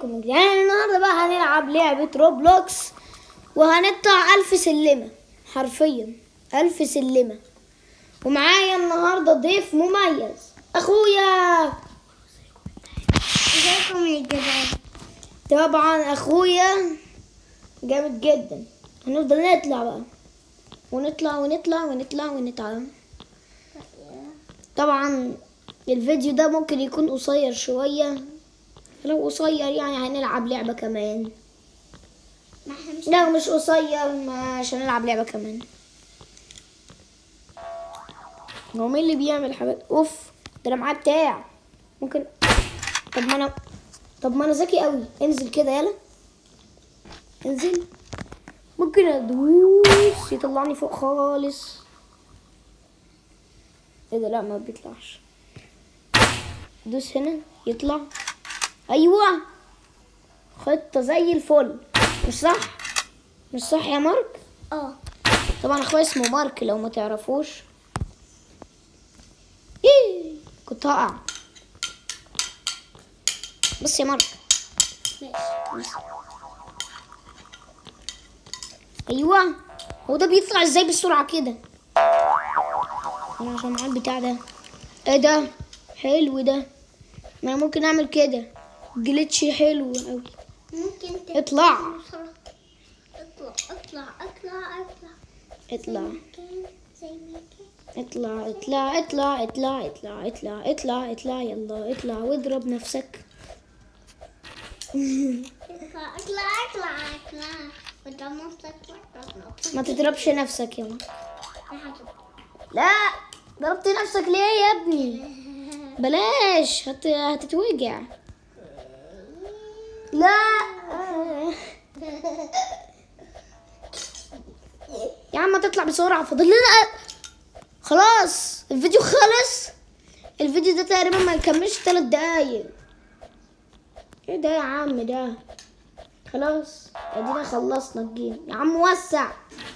ازيكم يا جدعان النهارده بقى هنلعب لعبة روبلوكس وهنقطع ألف سلمة حرفيا ألف سلمة ومعايا النهارده ضيف مميز أخويا ازيكم يا جدعان طبعا أخويا جامد جدا هنفضل نطلع بقى ونطلع ونطلع ونطلع ونطلع طبعا الفيديو ده ممكن يكون قصير شوية لو قصير يعني هنلعب لعبة كمان ما احنا مش لو مش قصير مش هنلعب لعبة كمان هو مين اللي بيعمل حاجات اوف ده انا معاه بتاع ممكن طب ما انا طب ما انا ذكي قوي انزل كده يلا انزل ممكن ادوس يطلعني فوق خالص ايه ده لا ما بيطلعش دوس هنا يطلع ايوه خطة زي الفل مش صح مش صح يا مارك اه طبعا اخويا اسمه مارك لو ما تعرفوش إيه كنت هقع بص يا مارك ماشي ايوه هو ده بيطلع ازاي بسرعه كده انا عشان معاه البتاع ده ايه ده حلو ده ما انا ممكن اعمل كده جليتش حلو قوي ممكن تبقى اطلع بسرعة. اطلع اطلع اطلع اطلع اطلع كان زي ما كان اطلع اطلع اطلع اطلع اطلع اطلع اطلع اطلع يلا اطلع واضرب نفسك اطلع اطلع اطلع اطلع وده نفسك اطلع ما تضربش نفسك يا مارك لا ضربت نفسك ليه يا ابني بلاش هت... هتتوجع لا يا عم تطلع بسرعة فاضل لنا خلاص الفيديو خلص الفيديو ده تقريبا ما يكملش ثلاث دقايق ايه ده يا عم ده خلاص ادينا خلصنا الجيم يا عم وسع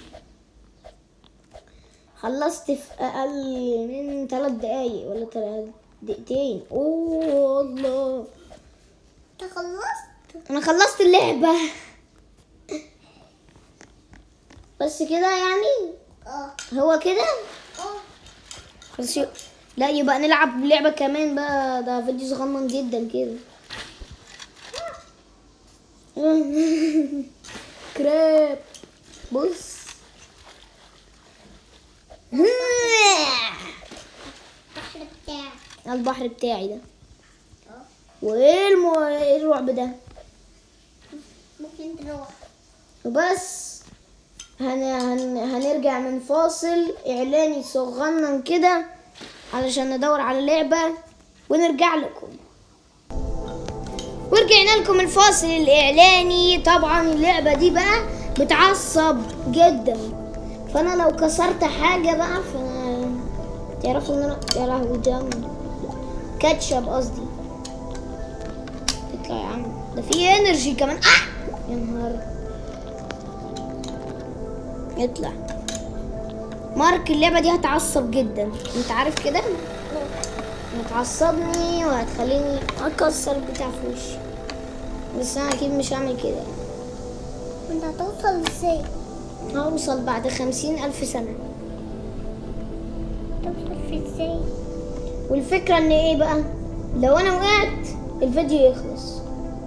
خلصت في اقل من ثلاث دقايق ولا ثلاث دقيقتين اوه الله انت خلصت انا خلصت اللعبة بس كده يعني اه هو كده اه خلاص ي- لا يبقى نلعب لعبة كمان بقى ده فيديو صغنن جدا كده كراب بص البحر بتاعك البحر بتاعي ده اه وايه المو... إيه الرعب ده ممكن تروح وبس هن... هن... هنرجع من فاصل اعلاني صغنن كده علشان ندور على لعبة ونرجع لكم ورجعنا لكم الفاصل الاعلاني طبعا اللعبة دي بقى بتعصب جدا فانا لو كسرت حاجة بقى ف تعرفوا ان انا يا لهوي ده كاتشب قصدي اطلع يا عم ده في انرجي كمان آه! يا نهار اطلع مارك اللعبة دي هتعصب جدا انت عارف كده هتعصبني وهتخليني اكسر بتاع في وشي بس انا اكيد مش هعمل كده انت هتوصل ازاي هوصل بعد خمسين الف سنة توصل في ازاي والفكرة ان ايه بقى لو انا وقعت الفيديو يخلص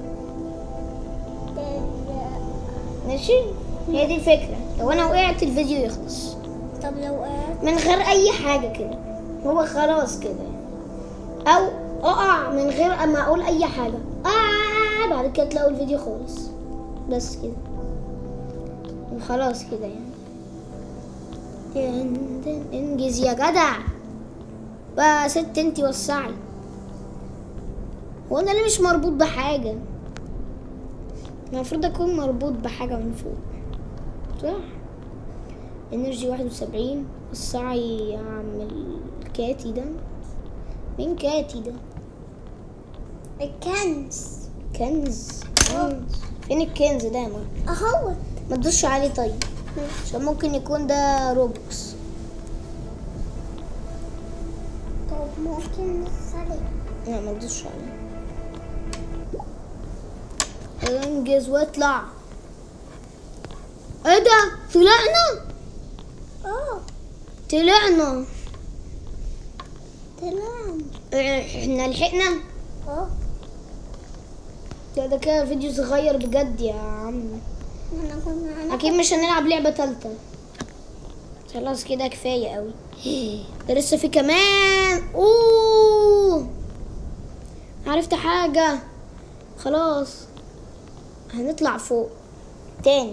ماشي هي دي الفكرة لو انا وقعت الفيديو يخلص طب لو وقعت من غير اي حاجة كده هو خلاص كده او اقع من غير اما اقول اي حاجة آه بعد كده تلاقوا الفيديو خلص بس كده وخلاص كده يعني دن- دن- انجز يا جدع بقى ست انتي وسعي هو انا ليه مش مربوط بحاجة المفروض اكون مربوط بحاجة من فوق صح انرجي واحد وسبعين السعي يا عم الكاتي ده مين كاتي ده الكنز كنز كنز فين الكنز ده يا ماما اهو ما تدوسش عليه طيب عشان ممكن يكون ده روبوكس طب ممكن نسألك لا ما تدوسش عليه انجز واطلع ايه ده طلعنا اه طلعنا تمام احنا لحقنا اه ده ده كده فيديو صغير بجد يا عم احنا كنا هناك اكيد مش هنلعب لعبة تالتة خلاص كده كفاية قوي ده لسه في كمان اوه عرفت حاجة خلاص هنطلع فوق تاني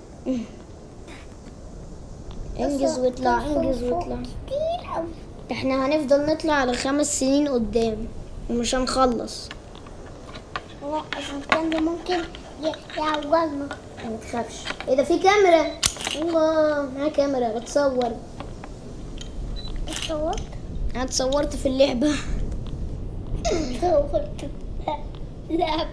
انجز واطلع انجز واطلع كتير قوي احنا هنفضل نطلع على خمس سنين قدام ومش هنخلص لا عشان كان ده ممكن ي- يعوضنا ما تخافش ايه ده في كاميرا الله معايا كاميرا بتصور صوت انا اتصورت في اللعبة صوت لا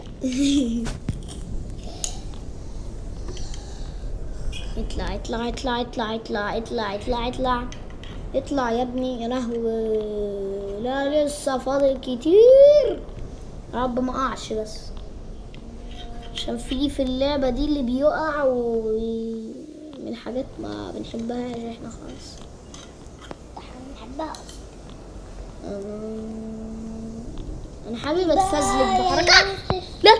اطلع اطلع اطلع اطلع اطلع اطلع اطلع اطلع اطلع يا ابني يا لهوي لا لسه فاضل كتير يا رب ما اقعش بس عشان في في اللعبة دي اللي بيقع و من حاجات ما بنحبهاش احنا خالص هنحبها أمم، انا حابب اتفزلك بحركة لا